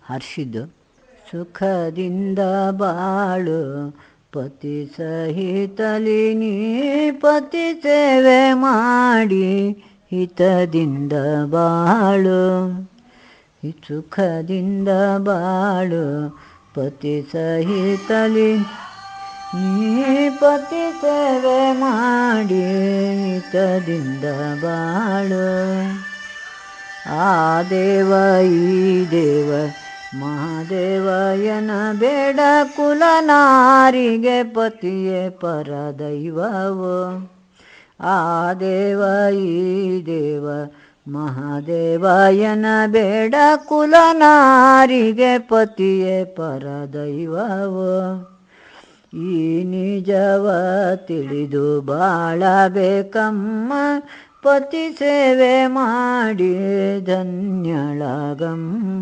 ಹರ್ಷಿದ್ದು ಸುಖದಿಂದ ಬಾಳು ಪತಿ ಸಹಿತಲಿ ನೀ ಪತಿ ಸೇವೆ ಮಾಡಿ ಹಿತದಿಂದ ಬಾಳು ಈ ಸುಖದಿಂದ ಬಾಳು ಪತಿ ಸಹಿತಲಿ ನೀ ಪತಿ ಸೇವೆ ಮಾಡಿ ಹಿತದಿಂದ ಬಾಳು ಆ ದೇವ ಈ ದೇವ ಮಹಾದೇವಯನ ಬೇಡ ಕುಲನಾರಿಗೆ ಪತಿಯೇ ಪರದೈವವು ಆ ದೇವ ಈ ದೇವ ಮಹಾದೇವಯನ ಬೇಡ ಕುಲನಾರಿಗೆ ಪತಿಯೇ ಪರದೈವವು ಈ ನಿಜವ ತಿಳಿದು ಬಾಳಬೇಕಮ್ಮ ಪತಿ ಸೇವೆ ಮಾಡಿ ಧನ್ಯಳಾಗಮ್ಮ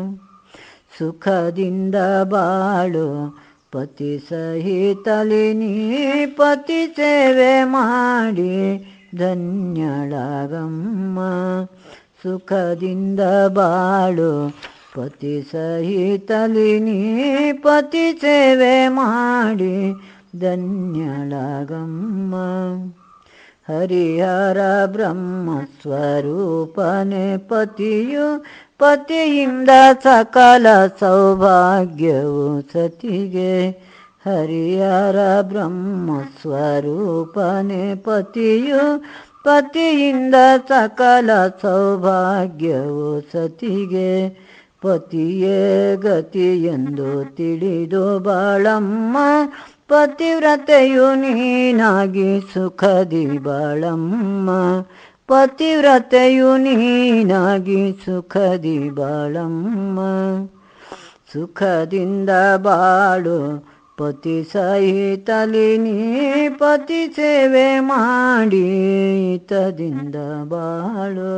ಸುಖದಿಂದ ಬಾಳು ಪತಿ ಸಹಿತಲಿ ನೀ ಪತಿ ಸೇವೆ ಮಾಡಿ ಧನ್ಯಳಾಗಮ್ಮ ಸುಖದಿಂದ ಬಾಳು ಪತಿ ಸಹಿತಲಿ ನೀ ಪತಿ ಸೇವೆ ಮಾಡಿ ಧನ್ಯಳಾಗಮ್ಮ ಹರಿಹರ ಬ್ರಹ್ಮ ಸ್ವರೂಪನೆ ಪತಿಯು ಪತಿಯಿಂದ ಸಕಲ ಸೌಭಾಗ್ಯವು ಸತಿಗೆ ಹರಿಹರ ಬ್ರಹ್ಮ ಸ್ವರೂಪನೆ ಪತಿಯು ಪತಿಯಿಂದ ಸಕಲ ಸೌಭಾಗ್ಯವು ಸತಿಗೆ ಪತಿಯೇ ಗತಿಯೆಂದು ತಿಳಿದು ಬಾಳಮ್ಮ ಪತಿವ್ರತೆಯು ನೀನಾಗಿ ಸುಖದಿ ಬಾಳಮ್ಮ ಪತಿವ್ರತೆಯು ನೀನಾಗಿ ಸುಖದಿ ಬಾಳಮ್ಮ ಸುಖದಿಂದ ಬಾಳು ಪತಿ ಸಹಿತಲಿ ನೀ ಪತಿ ಸೇವೆ ಮಾಡಿ ಹಿತದಿಂದ ಬಾಳು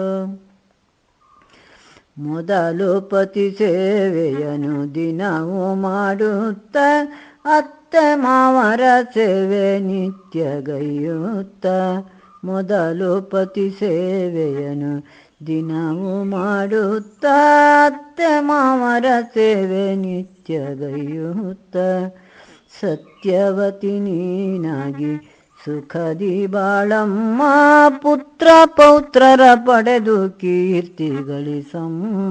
ಮೊದಲು ಪತಿ ಸೇವೆಯನು ದಿನವೂ ಮಾಡುತ್ತ ಅತ್ತೆ ಮಾವರ ಸೇವೆ ನಿತ್ಯಗೈಯುತ್ತ ಮೊದಲು ಪತಿ ಸೇವೆಯನು ದಿನವೂ ಮಾಡುತ್ತ ಅತ್ತೆ ಮಾವರ ಸೇವೆ ನಿತ್ಯಗೈಯುತ್ತ ಸತ್ಯವತಿ ನೀನಾಗಿ ಸುಖದಿ ಬಾಳಮ್ಮ ಪುತ್ರ ಪೌತ್ರರ ಪಡೆದು ಕೀರ್ತಿ ಗಳಿಸಮ್ಮ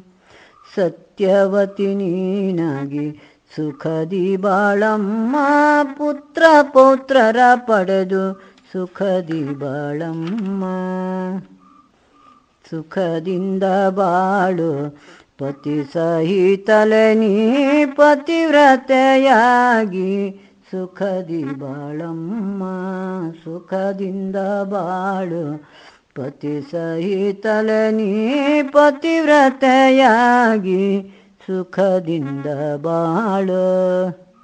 ಸತ್ಯವತಿ ನೀನಾಗಿ ಸುಖದಿ ಬಾಳಮ್ಮ ಪುತ್ರ ಪೌತ್ರರ ಪಡೆದು ಸುಖದಿ ಬಾಳಮ್ಮ ಸುಖದಿಂದ ಬಾಳು ಪತಿ ಸಹಿತಲೆ ನೀ ಪತಿವ್ರತೆಯಾಗಿ ಸುಖದಿ ಬಾಳಮ್ಮ ಸುಖದಿಂದ ಬಾಳು ಪತಿ ಸಹಿತಲೆ ನೀ ಪತಿವ್ರತೆಯಾಗಿ ಸುಖದಿಂದ ಬಾಳು